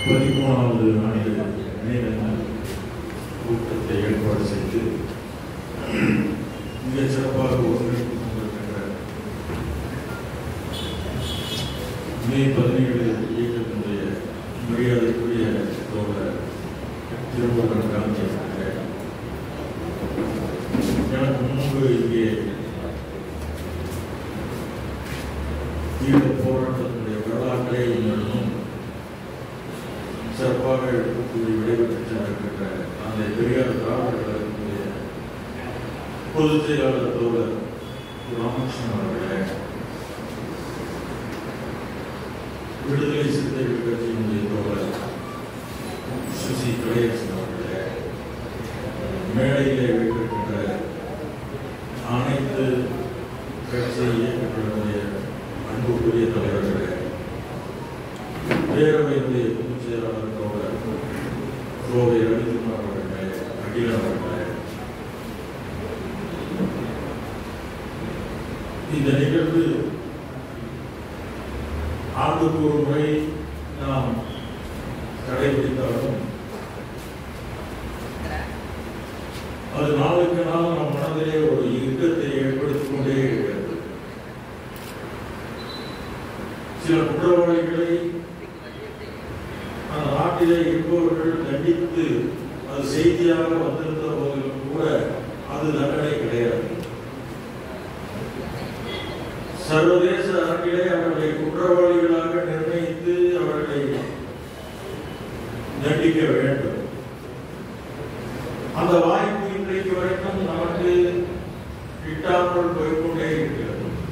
பதிமூணாவது ஆண்டு நினைவு கூட்டத்தை ஏற்பாடு செய்து மிக சிறப்பாக ஒருங்கிணைத்துக் கொண்டிருக்கின்ற மே பதினேழு இயக்கத்தினுடைய மரியாதைக்குரிய தோழர் திருமூலன் காந்தி அவர்களே எனக்கு முன்பு இங்கே ஈழ போராட்டத்தினுடைய வரலாற்றை உங்களிடம் சிறப்பாக கூறி விடைபெற்று சென்றிருக்கின்ற அந்த பெரியார் திராவிட கழகத்தினுடைய பொதுச் செயலாளர் தோழர் ராமகிருஷ்ணன் அவர்களே விடுதலை சிறுத்தைகள் கட்சியினுடைய தோழர் சுசி துரையரசன் அவர்களே மேடையிலே வைத்திருக்கின்ற அனைத்து கட்சி இயக்கங்களுடைய அன்புக்குரிய தலைவர்களே பேரவையினுடைய பொதுச் செயலாளர் தோழர் கோவை ரவிக்குமார் அவர்களே அகிலன் அவர்களே இந்த நிகழ்வு ஆண்டுக்கு ஒரு முறை நாம் கடைபிடித்தாலும் அது நாளுக்கு நாள் நம் மனதிலே ஒரு இறுக்கத்தை ஏற்படுத்திக் கொண்டே இருக்கிறது சில குற்றவாளிகளை அந்த நாட்டிலே இருப்பவர்கள் தண்டித்து அது செய்தியாக வந்திருந்த போதிலும் கூட அது தண்டனை கிடையாது சர்வதேச அரங்கிலே அவர்களை குற்றவாளிகளாக நிர்ணயித்து அவர்களை தண்டிக்க வேண்டும் அந்த வாய்ப்பு இன்றைக்கு வரைக்கும் நமக்கு கிட்டாமல் போய்கொண்டே இருக்கிறது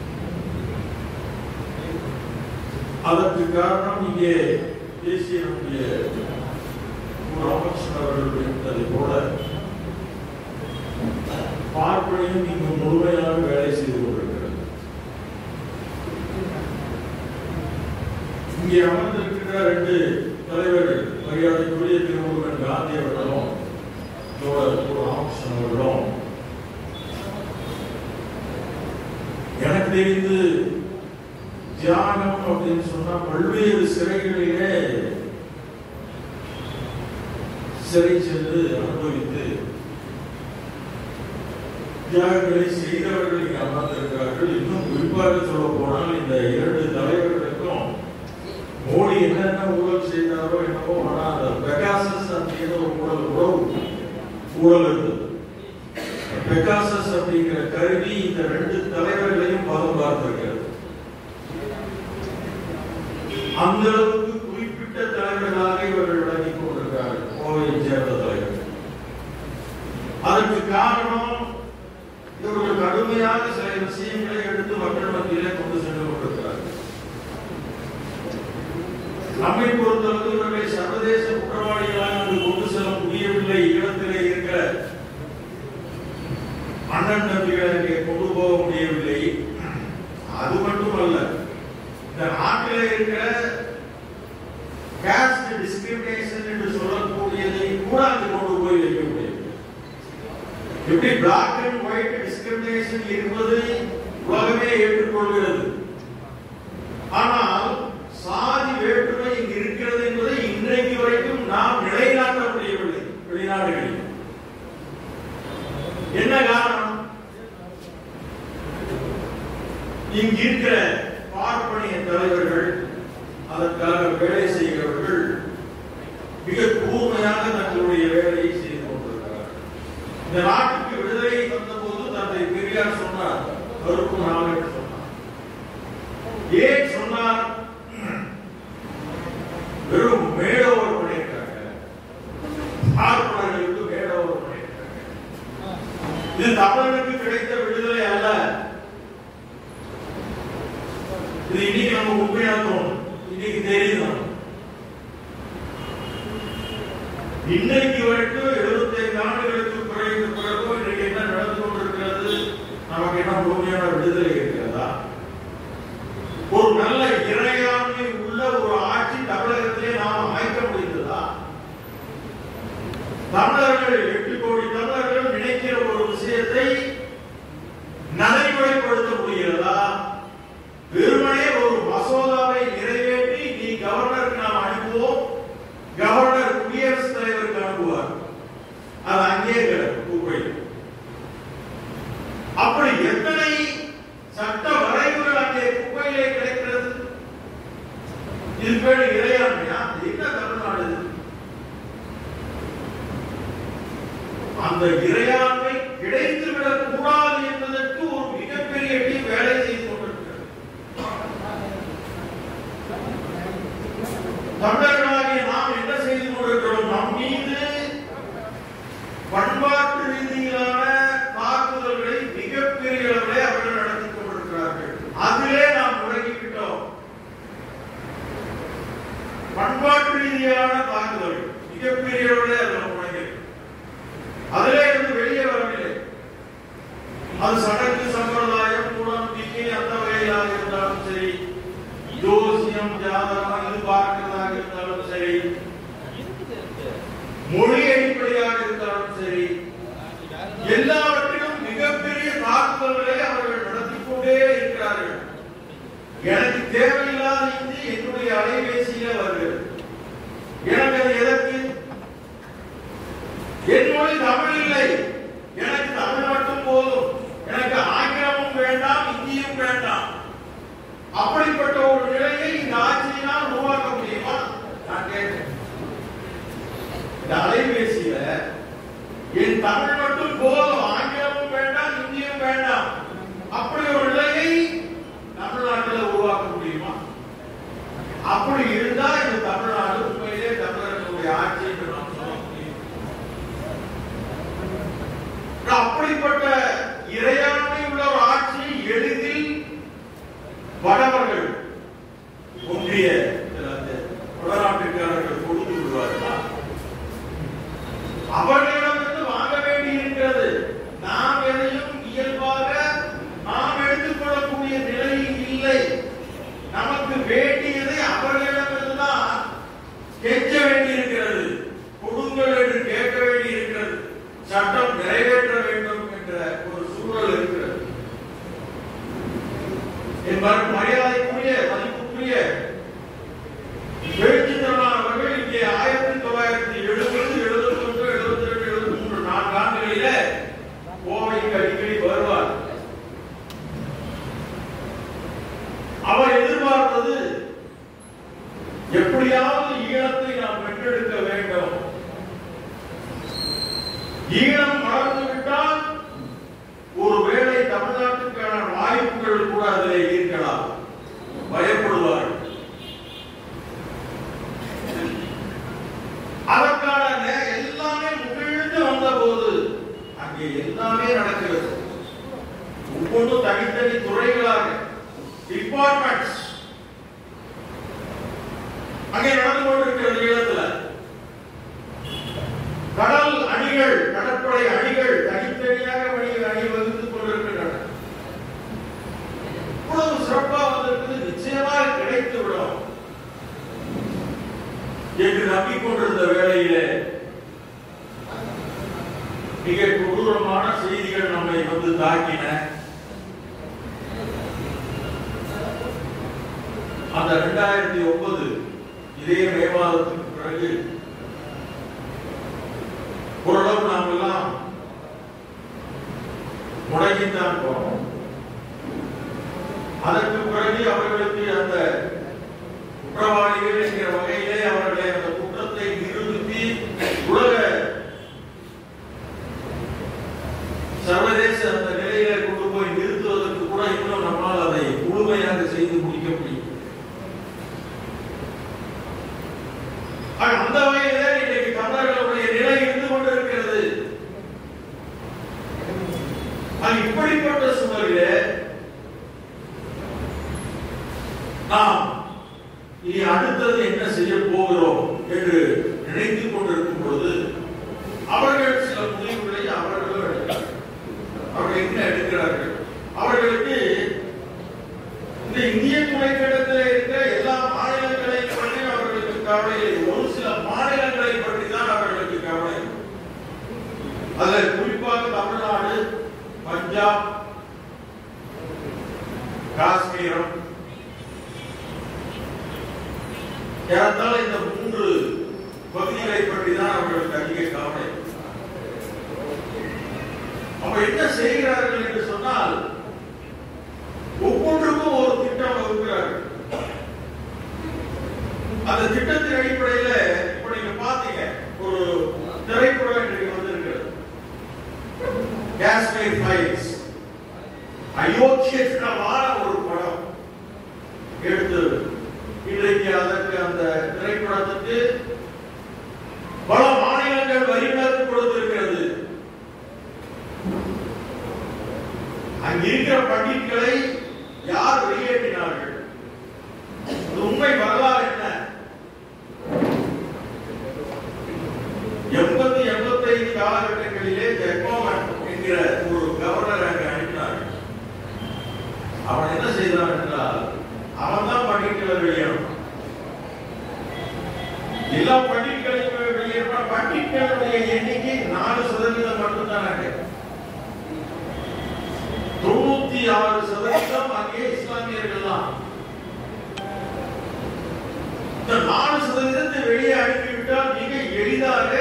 அதற்கு காரணம் இங்கே தேசிய நம்முடைய ராமகிருஷ்ணன் அவர்கள் குறிப்பிட்டதை போல பார்ப்பனையும் இங்கு முழுமையாக வேலை செய்து கொண்டிருக்கிறது இங்கே அமர்ந்திருக்கின்ற ரெண்டு தலைவர்கள் மரியாதைக்குரிய திருமுருகன் காந்தி அவர்களும் தோழர் திரு ராமகிருஷ்ணன் அவர்களும் எனக்கு தெரிந்து தியாகம் அப்படின்னு சொன்னா பல்வேறு சிறைகளிலே சிறை சென்று அனுபவித்து தியாகங்களை செய்தவர்கள் இங்கே அமர்ந்திருக்கிறார்கள் இன்னும் குறிப்பாக சொல்ல போனால் இந்த இரண்டு தலைவர்களுக்கும் மோடி என்னென்ன ஊழல் செய்தாரோ என்னவோ ஆனா அந்த பெகாசஸ் அப்படிங்கிற ஒரு ஊழல் உறவு ஊழல் இருந்தது பெகாசஸ் அப்படிங்கிற கருவி இந்த ரெண்டு தலைவர்களையும் பதம் பார்த்திருக்கிறது அந்த அளவுக்கு குறிப்பிட்ட தலைவர்களாக இவர்கள் விளங்கிக் கொண்டிருக்கிறார்கள் கோவையை சேர்ந்த தலைவர்கள் அதற்கு காரணம் இவர்கள் கடுமையாக சில விஷயங்களை எடுத்து மக்கள் மத்தியிலே கொண்டு சென்று கொண்டிருக்கிறார்கள் நம்மை பொறுத்தளவு இவர்களை சர்வதேச குற்றவாளிகளாக அங்கு கொண்டு செல்ல முடியவில்லை ஈழத்திலே இருக்கிற அண்ணன் தம்பிகளை அங்கே கொண்டு போக முடியவில்லை அது மட்டுமல்ல இந்த நாட்டிலே இருக்கிற காஸ்ட் டிஸ்கிரிமினேஷன் என்று சொல்லக்கூடியதை கூட அங்கு கொண்டு போய் வைக்க முடியும் எப்படி பிளாக் அண்ட் ஒயிட் டிஸ்கிரிமினேஷன் இருப்பதை உலகமே ஏற்றுக்கொள்கிறது ஆனால் சாதி வேற்றுமை இங்கு இருக்கிறது என்பதை இன்றைக்கு வரைக்கும் நாம் நிலைநாட்ட முடியவில்லை வெளிநாடுகளில் என்ன காரணம் இங்கு இருக்கிற பார்ப்பனிய தலைவர்கள் அதற்காக வேலை செய்கிறவர்கள் மிக கூர்மையாக தங்களுடைய வேலையை செய்து கொண்டிருக்கிறார்கள் இந்த நாட்டுக்கு விடுதலை தந்தபோது தந்தை பெரியார் சொன்னார் கருப்பு நாள் என்று சொன்னார் ஏன் சொன்னார் வெறும் மேலோவர் பண்ணியிருக்காங்க பார்ப்பனர்களுக்கு மேலோவர் பண்ணியிருக்காங்க இது தமிழனுக்கு கிடைத்த விடுதலை அல்ல இது இன்னைக்கு நம்ம உண்மையா தோணும் இன்னைக்கு தெரியும் இன்னைக்கு வரைக்கும் எழுபத்தி ஐந்து ஆண்டுகளுக்கு பிறகு பிறகு இன்னைக்கு என்ன நடந்து கொண்டிருக்கிறது நமக்கு என்ன முழுமையான விடுதலை இருக்கிறதா ஒரு நல்ல இறையாண்மை உள்ள ஒரு ஆட்சி தமிழகத்திலே நாம் அமைக்க முடிந்ததா தமிழர்கள் எட்டு கோடி தமிழர்கள் நினைக்கிற ஒரு விஷயத்தை நடைமுறைப்படுத்த முடிகிறதா வெறுமனே ஒரு மசோதாவை நிறைவேற்றி நீ கவர்னருக்கு நாம் அனுப்புவோம் பேர் இறையாண்மையா என்ன தமிழ்நாடு இது? அந்த இறையாண்மை கிடைத்து விடக் கூடாது என்பதற்கு ஒரு மிகப்பெரிய டீம் வேலை செய்து கொண்டிருக்கிறது தமிழர்களாகிய நாம் என்ன செய்து கொண்டிருக்கிறோம் நம் மீது பண்பாட்டு ரீதியிலான தாக்குதல்களை மிகப்பெரிய அளவிலே அவர்கள் நடத்தி கொண்டிருக்கிறார்கள் அதிலே நாம் முடங்கிவிட்டோம் பண்பாட்டு ரீதியான தாக்குதல் மிகப்பெரிய அளவிலே அதில் முடங்கி அதிலே இருந்து வெளியே வரவில்லை அது சடங்கு சம்பிரதாயம் மூடநம்பிக்கை அந்த வகையிலாக இருந்தாலும் சரி ஜோசியம் ஜாதகம் இது பார்க்கிறதாக இருந்தாலும் சரி மொழி அடிப்படையாக இருந்தாலும் சரி எல்லாவற்றிலும் மிகப்பெரிய தாக்குதல்களை அவர்கள் நடத்திக் கொண்டே இருக்கிறார்கள் எனக்கு தேவையில்லாத இந்தி என்னுடைய அலைபேசியில வருகிறது எனக்கு அது எதற்கு என் மொழி தமிழ் இல்லை எனக்கு தமிழ் மட்டும் போதும் எனக்கு ஆங்கிலமும் வேண்டாம் இந்தியும் வேண்டாம் அப்படிப்பட்ட ஒரு நிலையை இந்த ஆட்சியினால் உருவாக்க முடியுமா நான் கேட்டேன் இந்த அலைபேசியில என் தமிழ் மட்டும் போதும் ஆங்கிலமும் வேண்டாம் இந்தியும் வேண்டாம் அப்படி ஒரு நிலையை தமிழ்நாட்டில் உருவாக்க முடியுமா அப்படி இருந்தா இந்த தமிழ்நாடு உண்மையிலே தமிழர்களுடைய ஆட்சி என்று நாம் சொல்ல முடியும் அப்படிப்பட்ட இறையாண்மை உள்ள ஒரு ஆட்சியை எளிதில் வடவர்கள் ஒன்றிய வடநாட்டுக்காரர்கள் கொடுத்து விடுவார்களா அவர்களிடமிருந்து வாங்க வேண்டி இருக்கிறது நாம் எதையும் இயல்பாக நாம் எடுத்துக்கொள்ளக்கூடிய நிலையில் இல்லை நமக்கு வேண்டியதை அவர்களிடமிருந்து தான் கெஞ்ச வேண்டி இருக்கிறது கொடுங்கள் என்று கேட்க வேண்டி இருக்கிறது சட்டம் நிறைவேற்ற வேண்டும் என்ற ஒரு சூழல் இருக்கிறது என்பார் மரியாதைக்குரிய மதிப்புக்குரிய எழுச்சி திருநாள் அவர்கள் இங்கே ஆயிரத்தி தொள்ளாயிரத்தி எழுபது எழுபத்தி ஒன்று எழுபத்தி ரெண்டு எழுபத்தி மூன்று நான்கு ஆண்டுகளிலே கோவைக்கு அடிக்கடி வருவார் அவர் எதிர்பார்த்தது எப்படியாவது ஈழத்தை நாம் வென்றெடுக்க வேண்டும் ஈழம் வளர்ந்து விட்டால் ஒருவேளை தமிழ்நாட்டுக்கான வாய்ப்புகள் கூட அதிலே இருக்கலாம் பயப்படுவார்கள் அதற்கான நே- எல்லாமே முகிழ்ந்து வந்த போது அங்கே எல்லாமே நடக்கிறது ஒவ்வொன்றும் தனித்தனி துறைகளாக டிபார்ட்மெண்ட்ஸ் அங்கே நடந்து கொண்டிருக்கிறது ஈழத்துல கடல் அணிகள் கடற்படை அணிகள் தனித்தனியாக அணி அணி வகுத்துக் கொண்டிருக்கின்றன இவ்வளவு சிறப்பாக வந்திருக்கிறது நிச்சயமாக கிடைத்து விடும் என்று நம்பிக்கொண்டிருந்த வேளையிலே மிக கொடூரமான செய்திகள் நம்மை வந்து தாக்கின அந்த இரண்டாயிரத்தி ஒன்பது இதே மே மாதத்துக்கு பிறகு ஓரளவு நாம் எல்லாம் முடங்கித்தான் போனோம் அதற்கு பிறகு அவர்களுக்கு அந்த குற்றவாளிகள் என்கிற வகையிலே அவர்களை அந்த குற்றத்தை நிரூபித்து உலக சர்வதேச அந்த நிலையில கொண்டு போய் நிறுத்துவதற்கு கூட இன்னும் நம்மால் அதை முழுமையாக செய்து முடிக்க முடியும் ஆக, அந்த வகையிலே இன்றைக்கு தமிழர்களுடைய நிலை இருந்து கொண்டிருக்கிறது ஆக, இப்படிப்பட்ட சூழலிலே நாம் இனி அடுத்தது என்ன செய்ய போகிறோம் என்று நினைத்துக் கொண்டிருக்கும் பொழுது அவர்கள் சில முடிவுகளை அவர்களும் எடுக்கிறார்கள் அவர்கள் என்ன எடுக்கிறார்கள் அவர்களுக்கு இந்த இந்திய துணைக்கண்டத்தில் இருக்கிற எல்லா மாநிலங்களை பற்றி அவர்களுக்கு கவலை இல்லை. ஒரு சில மாநிலங்களை பற்றி தான் அவர்களுக்கு கவலை அதில் குறிப்பாக தமிழ்நாடு பஞ்சாப் காஷ்மீரம் ஏறத்தாழ இந்த மூன்று பகுதிகளை பற்றி தான் அவர்களுக்கு அதிக கவலை அவங்க என்ன செய்கிறார்கள் என்று சொன்னால் ஒவ்வொன்றுக்கும் ஒரு திட்டம் வகுக்கிறார்கள் அந்த திட்டத்தின் அடிப்படையில இப்ப நீங்க பாத்தீங்க ஒரு திரைப்படம் இன்றைக்கு வந்திருக்கிறது காஷ்மீர் ஃபைல்ஸ் அயோக்கியத்தனமான ஒரு படம் எடுத்து இன்றைக்கு அதற்கு அந்த திரைப்படத்துக்கு பல மாநிலங்கள் வரி விலக்கு கொடுத்திருக்கிறது அங்க இருக்கிற பண்டிட்களை யார் வெளியேற்றினார்கள் அது உண்மை வரலாறு என்ன எண்பது எண்பத்தைந்து காலகட்டங்களிலே ஜெகோவன் என்கிற ஒரு கவர்னர் அங்கு அனுப்பினார்கள் அவன் என்ன செய்தான் என்றால் அவன் தான் பண்டிட்களை வெளியேறான் எல்லா பண்டிட்களையும் வெளியேறான் பண்டிட்களுடைய எண்ணிக்கை நாலு சதவீதம் மட்டும்தான் தொண்ணூத்தி ஆறு சதவீதம் அங்கே இஸ்லாமியர்கள் தான் இந்த நாலு சதவீதத்தை வெளியே அனுப்பிவிட்டால் மிக எளிதாக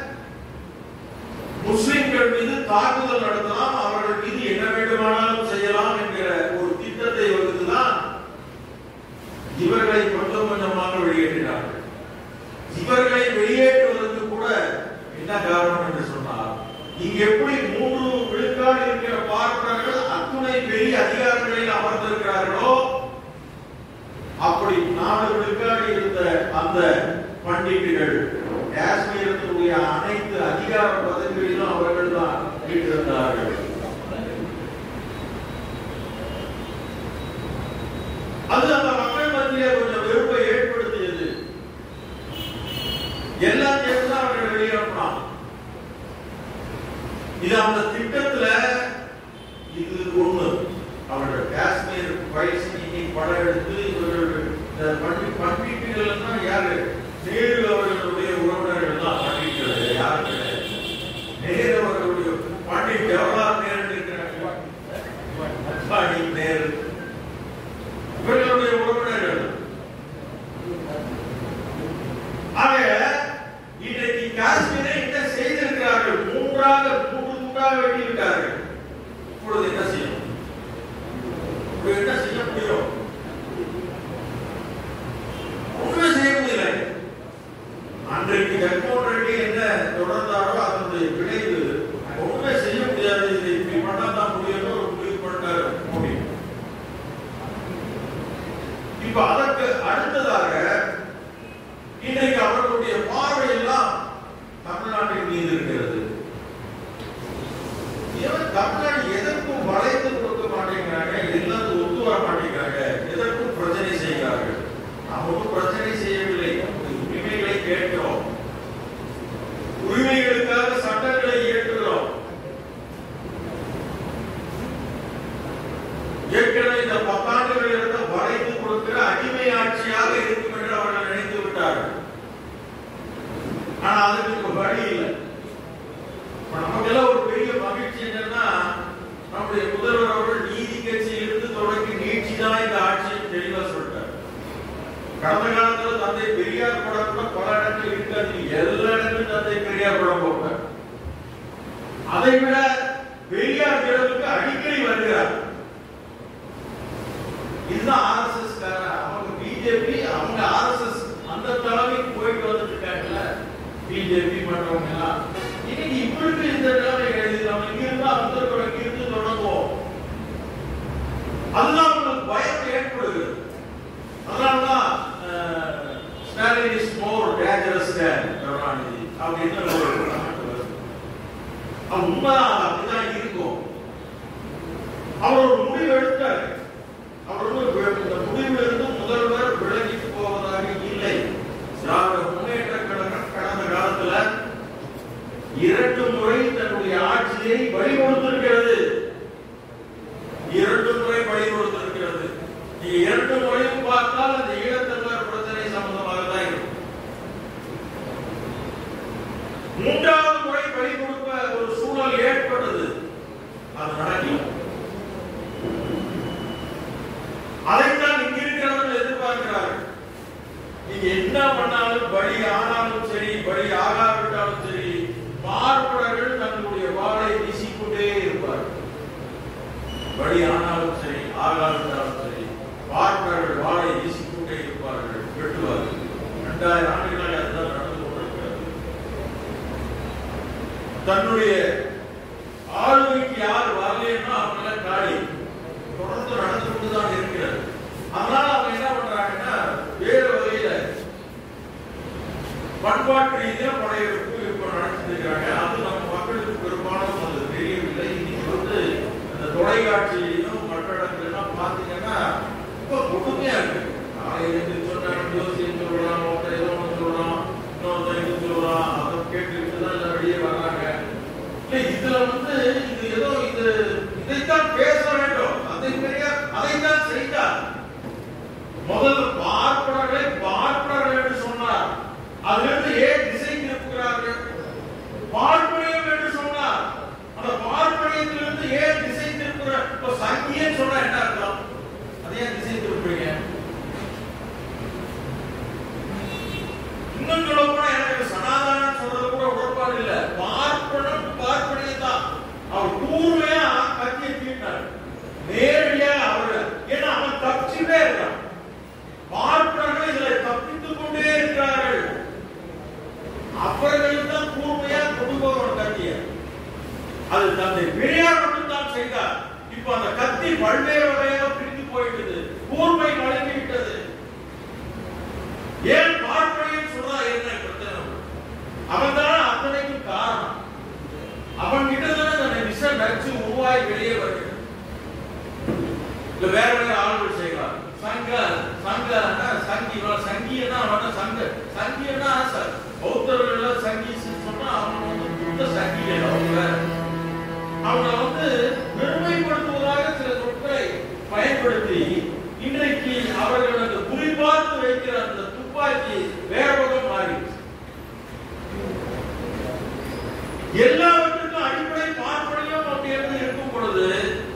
முஸ்லிம்கள் மீது தாக்குதல் நடத்தலாம் அவர்கள் மீது என்ன வேண்டுமானாலும் செய்யலாம் என்கிற ஒரு திட்டத்தை வகுத்துதான் இவர்களை கொஞ்சம் கொஞ்சமாக வெளியேற்றினார்கள் இவர்களை வெளியேற்றுவதற்கு கூட என்ன காரணம் என்று சொன்னால் இங்க எப்படி மூன்று விழுக்காடு இருக்கிற பார்ப்பனர்கள் அத்துணை பெரிய அதிகாரங்களில் அமர்ந்திருக்கிறார்களோ அப்படி நாலு விழுக்காடு இருந்த அந்த பண்டிட்டுகள் காஷ்மீரத்தினுடைய அனைத்து அதிகார பதவிகளிலும் அவர்கள் தான் வீட்டிருந்தார்கள் அது அந்த மக்கள் மத்தியிலே கொஞ்சம் வெறுப்பை ஏற்படுத்தியது எல்லாம் சேர்ந்து அவர்கள் வெளியேறான் இது அந்த திட்டத்துல இது ஒண்ணு அவர்கள் காஷ்மீர் பயிற்சி இன்னைக்கு படம் எடுத்து இவர்கள் இந்த பண்டி பண்டிட்டுகள் யாரு நேரு அவர்களுடைய உறவினர்கள் தான் பண்டிட்டுகள் யாரு கிடையாது நேரு அவர்களுடைய பண்டிட் ஜவஹர்லால் நேரு இருக்கிறாங்க அத்வானி நேரு இவர்களுடைய உறவினர்கள் ஆக இன்றைக்கு காஷ்மீரை என்ன செய்திருக்கிறார்கள் மூன்றாக மூன்று துண்டாக வெட்டிவிட்டார்கள் இப்பொழுது என்ன செய்யும் இப்பொழுது என்ன செய்ய முடியும் ஒன்றுமே செய்ய முடியல அன்றைக்கு ஜெகன்மோகன் ரெட்டி என்ன தொடர்ந்தாரோ அதனுடைய விளைவு ஒன்றுமே செய்ய முடியாது இதை இப்படி பண்ணா தான் முடியும்னு ஒரு முடிவு பண்ணிட்டாரு மோடி இப்ப அதற்கு அடுத்ததாக இன்றைக்கு அவர்களுடைய பார்வை எல்லாம் தமிழ்நாட்டின் மீது இருக்கிறது இவன் தமிழ்நாடு எதற்கும் வளைந்து கொடுக்க மாட்டேங்கிறாங்க எல்லாத்துக்கும் ஒத்து வர மாட்டேங்கிறாங்க எதற்கும் பிரச்சனை செய்கிறார்கள் நாம் ஒன்றும் பிரச்சனை செய்யவில்லை உரிமைகளை கேட்கிறோம் உரிமைகளுக்காக சட்டங்களை இயற்றுகிறோம் ஏற்கனவே இந்த பத்தாண்டுகள் இருந்த வளைந்து கொடுக்கிற அடிமை ஆட்சியாக இருக்கும் என்று அவர்கள் நினைத்து விட்டார்கள் ஆனா அதுக்கு இப்ப வழி இல்லை இப்ப நமக்கெல்லாம் ஒரு பெரிய மகிழ்ச்சி என்னன்னா நம்முடைய முதல்வர் அவர்கள் நீதி கட்சியிலிருந்து தொடங்கி நீட்சி தான் இந்த ஆட்சியை தெளிவா சொல்லிட்டார் கடந்த காலத்துல தந்தை பெரியார் படம் கூட பல இடங்கள் இருக்காது எல்லா இடத்திலும் தந்தை பெரியார் படம் போட்டார் அதை விட பெரியார் திடலுக்கு அடிக்கடி வருகிறார் இதுதான் ஆர்எஸ்எஸ் அவங்க பிஜேபி அவங்க ஆர்எஸ்எஸ் அந்த தலைமைக்கு போயிட்டு வந்துட்டு இருக்காங்கல்ல பிஜேபி பண்றவங்க எல்லாம் இன்னைக்கு இப்படி இந்த நிலைமை கிடையாது நம்ம இங்க இருந்தா வந்திருக்கிறோம் இங்க இருந்து தொடங்குவோம் அதுதான் உங்களுக்கு பயம் ஏற்படுகிறது அதனாலதான் Stalin is more dangerous than Karunanidhi அப்படின்னு ஒரு comment வருது. அது உண்மைதான் அது அப்படிதான் இருக்கும் அவர் ஒரு முடிவு எடுத்தார் அவர் வந்து வி- இந்த முடிவிலிருந்து முதல்வர் விலகிட்டு போவதாக இல்லை திராவிட முன்னேற்ற கழகம் கடந்த காலத்துல இரண்டு முறை தன்னுடைய ஆட்சியை பலி கொடுத்திருக்கிறது இரண்டு முறை பலி கொடுத்திருக்கிறது நீங்க இரண்டு முறையும் பார்த்தால் அந்த ஈழத்தமிழர் பிரச்சனை சம்பந்தமாக தான் இருக்கும் மூன்றாவது முறை பலி கொடுக்க ஒரு சூழல் ஏற்பட்டது அது நடக்கல அதைத்தான் இங்க இருக்கிறவர்கள் எதிர்பார்க்கிறார்கள் நீங்க என்ன பண்ணாலும் பலி ஆனாலும் சரி பலி ஆகாவிட்டாலும் சரி பார்ப்பனர்கள் தங்களுடைய வாளை வீசிக்கொண்டே இருப்பார்கள் பலி ஆனாலும் சரி ஆகாவிட்டாலும் சரி பார்ப்பனர்கள் வாளை வீசிக்கொண்டே இருப்பார்கள் வெட்டுவார்கள் தன்னுடைய ஆளுமைக்கு யார் வரலைன்னா அவங்க காலி தொடர்ந்து நடந்து கொண்டுதான் இருக்கிறது அதனால அவங்க என்ன பண்றாங்கன்னா வேறு வகையில பண்பாட்டு ரீதியா படையெடுப்பு இப்ப நடத்திட்டு இருக்காங்க அது நம்ம மக்களுக்கு பெரும்பாலும் அது தெரியவில்லை இன்னைக்கு வந்து அந்த தொலைக்காட்சியிலும் மற்ற இடங்கள்லாம் பாத்தீங்கன்னா ரொம்ப கொடுமையா இருக்கு காலையில இருந்து சொன்னாங்க ஜோசியம் சொல்லலாம் ஒருத்தர் ஏதோ ஒன்று சொல்லலாம் இன்னொருத்தர் இது சொல்லலாம் அதை கேட்டுக்கிட்டு தான் எல்லாம் வெளியே வர்றாங்க இல்ல இதுல வந்து இது ஏதோ இது இதைத்தான் பேச வேண்டும் அதை பெரிய அதைத்தான் செய்தார் முதல்ல பார்ப்பனர்களை பார்ப்பனர்கள் என்று சொன்னார் அதிலிருந்து ஏன் திசை திருப்புகிறார்கள் பார்ப்பனியம் என்று சொன்னார் அந்த பார்ப்பனியத்திலிருந்து ஏன் திசை திருப்புகிற இப்ப சங்கியன்னு சொன்னா என்ன அர்த்தம் அதை ஏன் திசை திருப்புறீங்க இன்னும் சொல்ல போனா எனக்கு சனாதனம் சொல்றது கூட உடன்பாடு இல்ல பார்ப்பனம் பார்ப்பனியம் தான் அவர் கூர்மையா கத்தியை தீட்டினார் நேரடியா அவர் ஏன்னா அவன் தப்பிச்சுட்டே இருக்கான் பார்ப்பனர்கள் இதுல தப்பித்துக் கொண்டே இருக்கிறார்கள் அவர்களுக்கு தான் கூர்மையா கொண்டு போகணும் கத்திய அது தந்தை பெரியார் மட்டும் தான் செய்தார் இப்ப அந்த கத்தி பல்வேறு வகையாக பிரிந்து போயிட்டது கூர்மை வழங்கி விட்டது ஏன் பார்ப்பனையும் சொல்றா என்ன பிரச்சனை அவன் தான் அத்தனைக்கும் காரணம் அவன் கிட்ட தானே அந்த விஷ நச்சு உருவாகி வெளியே வருகிறது இல்ல வேற வேற ஆளுகள் செய்யலாம் சங்க சங்கனா சங்கி சங்கியனா அவன சங்க சங்கியனா சார் பௌத்தர்கள் சங்கி சொன்னா அவன் வந்து புத்த சங்கியன் அவங்க அவனை வந்து பெருமைப்படுத்துவதாக சில சொற்களை பயன்படுத்தி இன்றைக்கு அவர்கள் அந்த குறிபார்த்து வைக்கிற அந்த துப்பாக்கி வேற பக்கம் மாறிடுச்சு எல்லாவற்றுக்கும் அடிப்படை பார்ப்பனையும் அப்படின்னு இருக்கும் பொழுது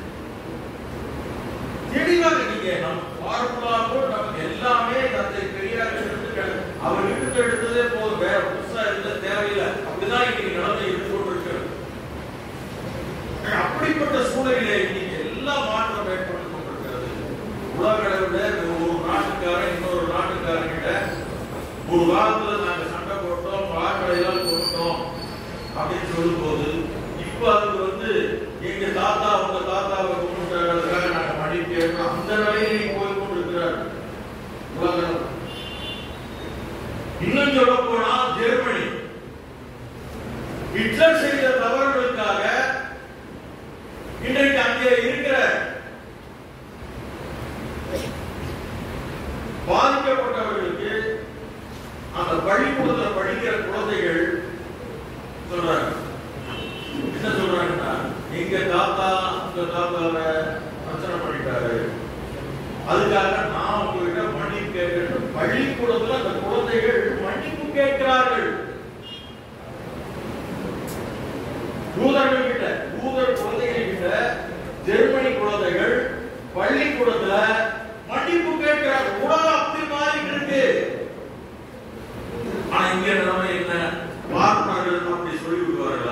தெளிவாக நீங்க நம்ம ஃபார்முலாவோ நமக்கு எல்லாமே தந்தை பெரியார் எடுத்து அவர் எடுத்து எடுத்ததே போதும் வேற புதுசா இருந்த தேவையில்லை அப்படிதான் இன்னைக்கு நடந்து இருந்து கொண்டிருக்கிறது அப்படிப்பட்ட சூழலிலே இன்னைக்கு எல்லாம் மாற்றம் ஏற்பட்டு கொண்டிருக்கிறது உலக அளவில் ஒரு நாட்டுக்காரன் இன்னொரு நாட்டுக்காரன் கிட்ட ஒரு காலத்துல நாங்க சண்டை போட்டோம் வாக்களை எல்லாம் கொண்டோம் அப்படின்னு சொல்லும் போது இப்ப அதுக்கு வந்து எங்க தாத்தா உங்க தாத்தாவை கொண்டுட்டாங்க நாங்க மன்னிப்பு கேட்கிறோம் அந்த நிலையில போய் கொண்டிருக்கிறார் உலகம் இன்னும் சொல்ல போனா ஜெர்மனி ஹிட்லர் செய்த தவறுகளுக்காக இன்றைக்கு அங்கே இருக்கிற பாதிக்கப்பட்டவர்களுக்கு அந்த பள்ளிக்கூடத்தில் படிக்கிற குழந்தைகள் சொல்றாங்க என்ன சொல்றாங்கன்னா எங்க தாத்தா உங்க தாத்தாவை பிரச்சனை பண்ணிட்டாரு அதுக்காக நான் உங்ககிட்ட மன்னிப்பு கேட்கிறேன் பள்ளிக்கூடத்துல அந்த குழந்தைகள் மன்னிப்பு கேட்கிறார்கள் யூதர்கள் கிட்ட யூதர் குழந்தைகள் கிட்ட ஜெர்மனி குழந்தைகள் பள்ளிக்கூடத்துல மன்னிப்பு கேட்கிறார்கள் உலகம் அப்படி மாறிட்டு இருக்கு ஆனா இங்க நிலைமை என்ன பார்ப்பனர்கள் அப்படி சொல்லி விடுவார்களா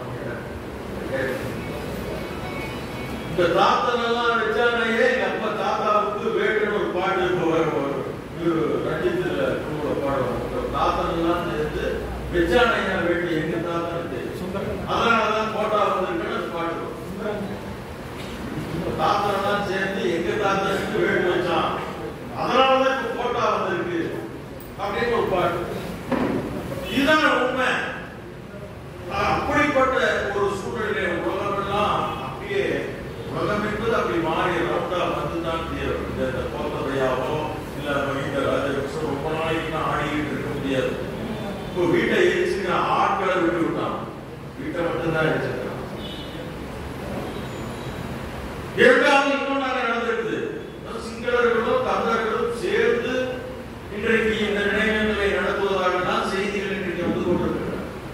இந்த தாத்தனெல்லாம் வச்சானையே எங்க அப்பா தாத்தாவுக்கு வேட்டுன்னு ஒரு பாட்டு இப்போ வரும் இவரு ரஞ்சித்ல குழுல பாடுவோம் இந்த தாத்தனெல்லாம் சேர்ந்து வச்சானையா வேட்டு எங்க தாத்தனுக்கு அதனாலதான் போட்டா வந்திருக்குன்னு அந்த பாட்டு வரும். தாத்தனெல்லாம் சேர்ந்து எங்க தாத்தனுக்கு வேட்டு வச்சான் அதனாலதான் இப்ப போட்டா வந்திருக்கு அப்படின்னு ஒரு பாட்டு இதுதான் உண்மை ஆஹ் அப்படிப்பட்ட ஒரு சூழ்நிலை உலகமெல்லாம் அப்படியே உலகம் என்பது அப்படி மாறி ரவுண்டா வந்துதான் தீரும் இந்த இந்த கோத்தபையாவோ இல்ல மஹிந்த ராஜபக்ச ரொம்ப நாளைக்கு நான் ஆடிக்கிட்டு இருக்க முடியாது இப்போ வீட்டை எரிச்சுக்கிற ஆட்களை விட்டு விட்டான் வீட்டை மட்டும்தான் எரிச்சிருக்கான் இரண்டாவது இன்னொன்னாக நடந்திருக்குது அதாவது சிங்களர்களும் தமிழர்களும் சேர்ந்து இன்றைக்கு இந்த நினைவங்களை நடத்துவதாக தான் செய்திகள் இன்றைக்கு வந்து கொண்டிருக்கின்றன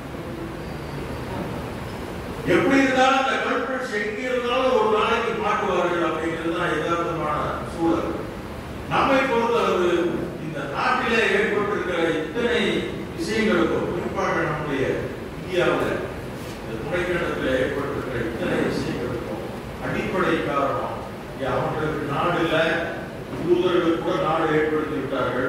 எப்படி இருந்தாலும் அந்த கல்பிரட்ஸ் எங்க இருந்தாலும் ஒரு நாளைக்கு மாட்டுவார்கள் அப்படிங்கிறது தான் யதார்த்தமான சூழல் நம்மை பொறுத்தளவு இந்த நாட்டிலே ஏற்பட்டிருக்கிற இத்தனை விஷயங்களுக்கும் குறிப்பாக நம்முடைய இந்தியாவில் இந்த துணைக்கண்டத்தில் ஏற்பட்டிருக்கிற இத்தனை விஷயங்களுக்கும் அடிப்படை காரணம் இங்க அவங்களுக்கு நாடு இல்ல யூதர்களுக்கு கூட நாடு ஏற்படுத்தி விட்டார்கள்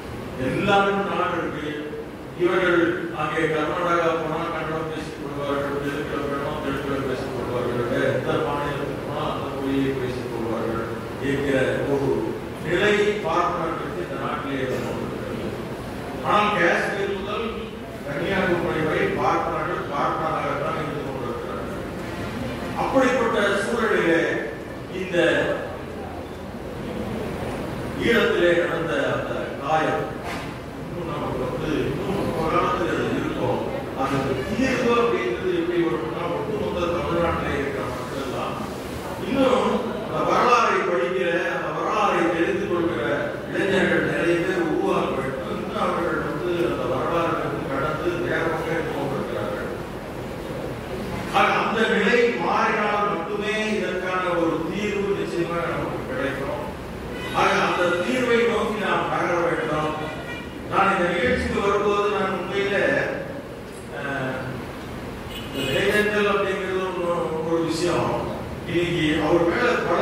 எல்லாருக்கும் நாடு இருக்கு இவர்கள் அங்கே கர்நாடகா போனா கன்னடம் பேசிக் கொள்வார்கள் அவர்கள் தெலுங்குல வேணும் தெலுங்குல பேசிக் கொள்வார்கள் வேற எந்த மாநிலத்துக்கு போனால் அந்த மொழியை பேசிக் கொள்வார்கள் என்கிற ஒரு நிலை பார்ப்பனர்களுக்கு இந்த நாட்டிலே இருந்து கொண்டிருக்கிறது. ஆனால் காஷ்மீர் முதல் கன்னியாகுமரி வரை பார்ப்பனர்கள் பார்ப்பனராகத்தான் இருந்து கொண்டிருக்கிறார்கள் அப்படிப்பட்ட சூழலிலே இந்த ஈழத்திலே நடந்த அந்த காயம் இன்னும் நமக்கு வந்து இன்னும் ரொம்ப காலத்தில் அது இருக்கும் அந்த தீர்வு அப்படின்றது எப்படி வரும்னா ஒட்டுமொத்த தமிழ்நாட்டிலே இருக்கிற மக்கள் எல்லாம் இன்னும் அந்த வரலாறை படிக்கிற அந்த வரலாறை தெரிந்து கொள்கிற இளைஞர்கள் நிறைய பேர் உருவாக வேண்டும் இன்னும் அவர்கள் வந்து அந்த வரலாறுக்கு கடந்து வேகமாக இருக்கிறார்கள் ஆக அந்த நிலை மாறினால் மட்டுமே இதற்கான ஒரு தீர்வு நிச்சயமாக நமக்கு கிடைக்கும் ஆக அந்த தீர்வை நோக்கி நாம் நகர வேண்டும் நான் இந்த நிகழ்ச்சிக்கு வரும்போது நான் உண்மையில அஹ், இந்த தேவேந்தல் அப்படிங்கிறது ஒரு- ஒரு விஷயம் இன்னைக்கு அவர் மேல பல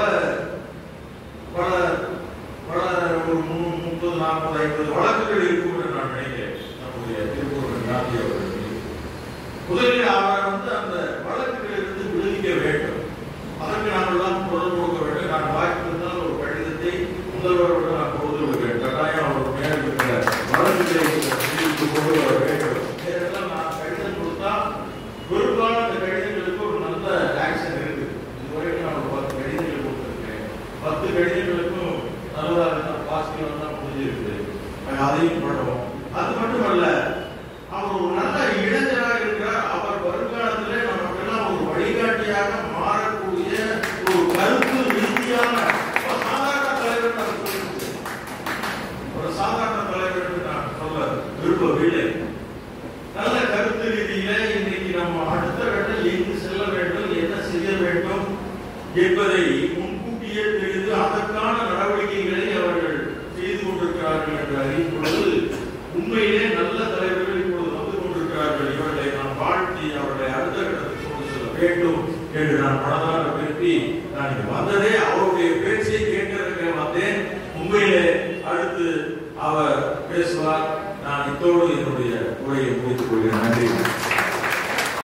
பல பல ஒரு மு- முப்பது நாற்பது ஐம்பது வழக்குகள் இருக்கும் என்று நான் நினைக்கிறேன் நம்முடைய திருப்பூர் காந்தி அவர்கள் மீது. முதலில் அவரை வந்து அந்த வழக்குகளிலிருந்து விடுவிக்க வேண்டும் அதற்கு நாம் எல்லாம் குரல் கொடுக்க வேண்டும் நான் வாய்ப்பு இருந்தால் ஒரு கடிதத்தை முதல்வரோடு நான் கொடுத்து விடுவேன் கட்டாயம் அவர் மேல் இருக்கிற வழக்குகளை விடுவித்து கொண்டு வர வேண்டும் ஏனென்றால் நான் கடிதம் கொடுத்தா பெரும்பாலும் அந்த கடிதங்களுக்கு ஒரு நல்ல ஆக்ஷன் இருக்கு இதுவரைக்கும் நான் ஒரு பத்து கடிதங்கள் கொடுத்திருக்கேன் பத்து கடிதங்களுக்கும் நல்லதாக பாசிட்டிவாக தான் முடிஞ்சிருக்கு நாங்க அதையும் பண்ணுவோம் அது மட்டுமல்ல அவர் ஒரு நல்ல இளைஞராக இருக்கிறார் அவர் வருங்காலத்திலே நமக்கெல்லாம் ஒரு வழிகாட்டியாக மாறக்கூடிய ஒரு கருத்து ரீதியான ஒரு சாதாரண தலைவர் நான் சொல்லுகிறேன். ஒரு சாதாரண தலைவர் என்று நான் சொல்ல விரும்பவில்லை நல்ல கருத்து ரீதியில இன்றைக்கு நம்ம அடுத்த கட்டம் எங்கு செல்ல வேண்டும் என்ன செய்ய வேண்டும் என்பதை முன்கூட்டியே தெரிந்து அதற்கான நடவடிக்கைகளை அவர்கள் செய்து கொண்டிருக்கிறார்கள் என்று அறியும் பொழுது உண்மையிலே நல்ல தலைவர்கள் இப்பொழுது வந்து கொண்டிருக்கிறார்கள் இவர்களை நாம் வாழ்த்தி அவர்களை அடுத்த கட்டத்துக்கு கொண்டு செல்ல வேண்டும் என்று நான் மனதார விரும்பி நான் இங்கு வந்ததே அவருடைய பேச்சை கேட்கறதுக்கு வந்தேன் உண்மையிலே அடுத்து அவர் பேசுவார் நான் இத்தோடு என்னுடைய உரையை முடித்துக் கொள்கிறேன் நன்றி